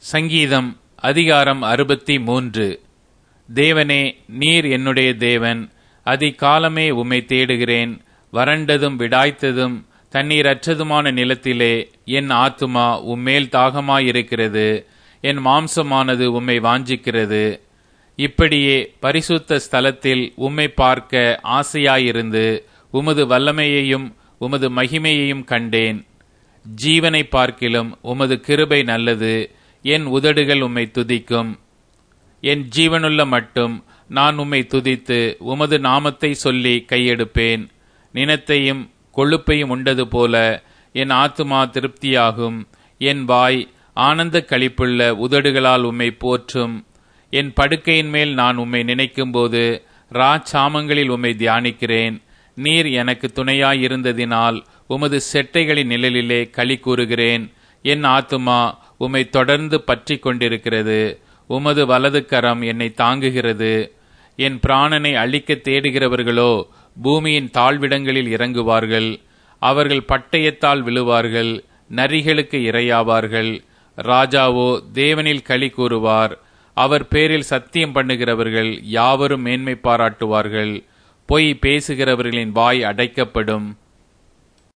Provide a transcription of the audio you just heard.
சங்கீதம் அதிகாரம் அறுபத்தி மூன்று தேவனே நீர் என்னுடைய தேவன் அதிகாலமே உம்மை தேடுகிறேன் வறண்டதும் விடாய்த்ததும் தண்ணீரற்றதுமான நிலத்திலே என் ஆத்துமா உம்மேல் தாகமாயிருக்கிறது என் மாம்சமானது உம்மை வாஞ்சிக்கிறது இப்படியே பரிசுத்த ஸ்தலத்தில் உம்மை பார்க்க ஆசையாயிருந்து உமது வல்லமையையும் உமது மகிமையையும் கண்டேன் ஜீவனை பார்க்கிலும் உமது கிருபை நல்லது என் உதடுகள் உம்மை துதிக்கும் என் ஜீவனுள்ள மட்டும் நான் உம்மை துதித்து உமது நாமத்தை சொல்லி கையெடுப்பேன் நினத்தையும் கொழுப்பையும் உண்டது போல என் ஆத்துமா திருப்தியாகும் என் வாய் ஆனந்த களிப்புள்ள உதடுகளால் உம்மை போற்றும் என் படுக்கையின் மேல் நான் உம்மை நினைக்கும்போது ராச்சாமங்களில் உம்மை தியானிக்கிறேன் நீர் எனக்கு துணையாயிருந்ததினால் உமது செட்டைகளின் நிழலிலே களி கூறுகிறேன் என் ஆத்துமா உம்மை தொடர்ந்து பற்றி கொண்டிருக்கிறது உமது வலது கரம் என்னை தாங்குகிறது என் பிராணனை அழிக்க தேடுகிறவர்களோ பூமியின் தாழ்விடங்களில் இறங்குவார்கள் அவர்கள் பட்டயத்தால் விழுவார்கள் நரிகளுக்கு இரையாவார்கள் ராஜாவோ தேவனில் களி கூறுவார் அவர் பேரில் சத்தியம் பண்ணுகிறவர்கள் யாவரும் மேன்மை பாராட்டுவார்கள் பொய் பேசுகிறவர்களின் வாய் அடைக்கப்படும்